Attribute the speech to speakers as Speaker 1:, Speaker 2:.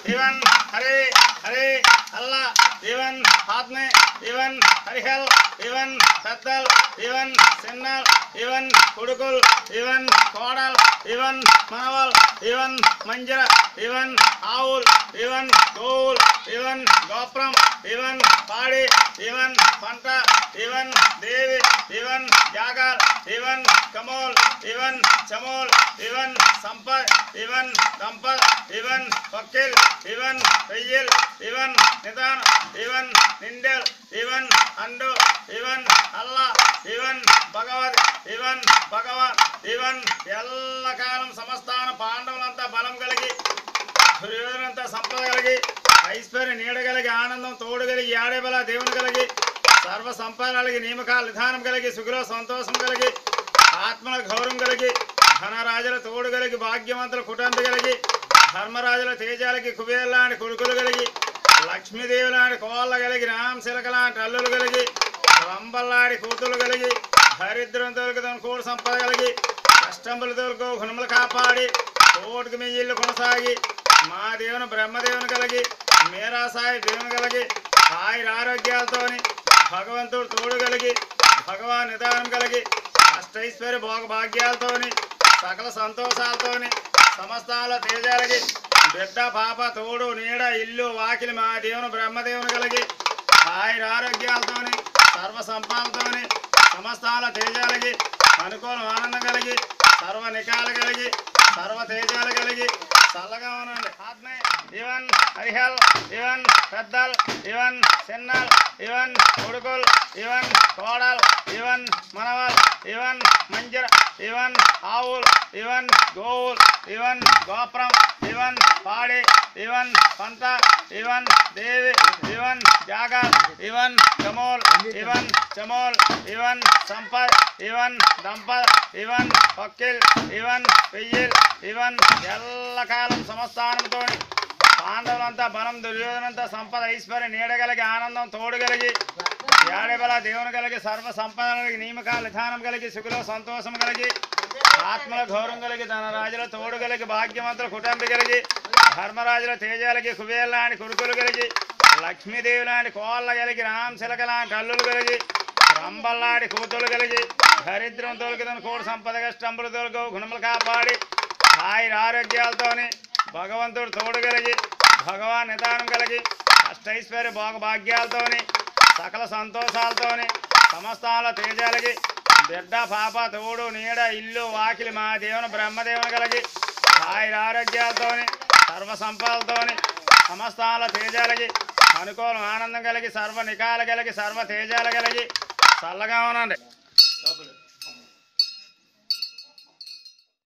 Speaker 1: ఇవన్ హరే హరే అల్లా ఇవన్ ఆత్మే ఇవన్ హరిహల్ ఇవన్ పెద్దల్ ఇవన్ సిన్నల్ ఇవన్ కొడుకుల్ ఇవన్ కోడల్ ఇవన్ మనవల్ ఇవన్ మంజర ఇవన్ ఆవుల్ ఇవన్ గోవుల్ ఇవన్ గోప్రం ఇవన్ పాడి ఇవన్ పంట ఇవన్ దేవి ఇవన్ యాగర్ ఇవన్ కమోల్ ఇవన్ చమోల్ ఇవన్ సంపద్ ఇవన్ దంపద్ ఇవన్ పక్కిల్ ఇవన్ పెయ్యిల్ ఇవన్ నిదాన్ ఇవన్ నిండెల్ ఇవన్ అండు ఇవన్ అల్లా ఇవన్ భగవద్ ఇవన్ భగవాన్ ఇవన్ ఎల్లకాలం సమస్తాన పాండవులంతా బలం కలిగి దుర్యోధనంతా సంపద కలిగి ఐశ్వర్య నీడ కలిగి ఆనందం తోడు కలిగి ఆడేబల దేవుని కలిగి సర్వ సంపద కలిగి నియమకాల విధానం కలిగి సుఖలో సంతోషం కలిగి ఆత్మల గౌరవం కలిగి ధనరాజుల తోడు కలిగి భాగ్యవంతుల కుటుంబ కలిగి ధర్మరాజుల తేజాలకి కుబేర్ లాంటి కొడుకులు కలిగి లక్ష్మీదేవి లాంటి కోళ్ళ కలిగి రామశిలక లాంటి అల్లులు కలిగి రంబల్లాడి కూతులు కలిగి దరిద్రం తొలగుదాం కోడి సంపద కలిగి కష్టములు తొలగు గుణములు కాపాడి కోటికి మీ ఇల్లు కొనసాగి మా దేవుని బ్రహ్మదేవుని కలిగి మీరా సాయి దేవుని కలిగి ఆయుర ఆరోగ్యాలతోని భగవంతుడు తోడు కలిగి భగవాన్ నిదానం కలిగి అష్టైశ్వర్య భోగ భాగ్యాలతోని సకల సంతోషాలతోని సమస్తాల తేజాలకి బిడ్డ పాప తోడు నీడ ఇల్లు వాకిలి మా దేవుని బ్రహ్మదేవుని కలిగి ఆయుర ఆరోగ్యాలతోని సర్వ సంపాదతోని సమస్తాల తేజాలకి అనుకూలం ఆనందం కలిగి సర్వ నికాలు కలిగి సర్వ తేజాలు కలిగి చల్లగా ఉండండి ఆత్మే ఇవన్ హరిహల్ ఇవన్ పెద్దల్ ఇవన్ చిన్నల్ ఇవన్ కొడుకుల్ ఇవన్ కోడల్ ఇవన్ మనవల్ ఇవన్ మంజర ఇవన్ ఆవుల్ ఇవన్ గోవుల్ ఇవన్ గోప్రం ఇవన్ పాడి ఇవన్ పంట ఇవన్ దేవి ఇవన్ జాగర్ ఇవన్ కమోల్ ఇవన్ చమోల్ ఇవన్ సంపద్ ఇవన్ దంపద్ ఇవన్ పక్కిల్ ఇవన్ పెయ్యిల్ ఇవన్ ఎల్లకాలం సమస్థానంతో పాండవులంతా బలం దుర్యోధనంతా సంపద ఐశ్వర్య నీడగలిగి ఆనందం తోడు కలిగి ఏడబల దేవుని కలిగి సర్వ సంపద కలిగి నియమకాల విధానం కలిగి సుఖలో సంతోషం కలిగి ఆత్మల గౌరవం కలిగి తన రాజుల తోడు కలిగి భాగ్యవంతుల కుటుంబి కలిగి ధర్మరాజుల తేజాలకి కుబేర్ లాంటి కొడుకులు కలిగి లక్ష్మీదేవి లాంటి కోళ్ళ కలిగి రామశిలక లాంటి అల్లులు కలిగి రంబల్లాంటి కూతులు కలిగి దరిద్రం తొలగిదని కోడి సంపద కష్టంబులు తొలగవు గుణములు కాపాడి ఆయుర ఆరోగ్యాలతోని భగవంతుడు తోడు కలిగి భగవాన్ నిదానం కలిగి అష్టైశ్వర్య భోగ భాగ్యాలతోని సకల సంతోషాలతోని సమస్తాల తేజాలకి బిడ్డ పాప తోడు నీడ ఇల్లు వాకిలి మా దేవుని బ్రహ్మదేవుని కలిగి ఆయుర ఆరోగ్యాలతోని సర్వ సంపదలతోని సమస్తాల తేజాలకి అనుకూలం ఆనందం కలిగి సర్వ నికాల కలిగి సర్వ తేజాలు కలిగి చల్లగా ఉనండి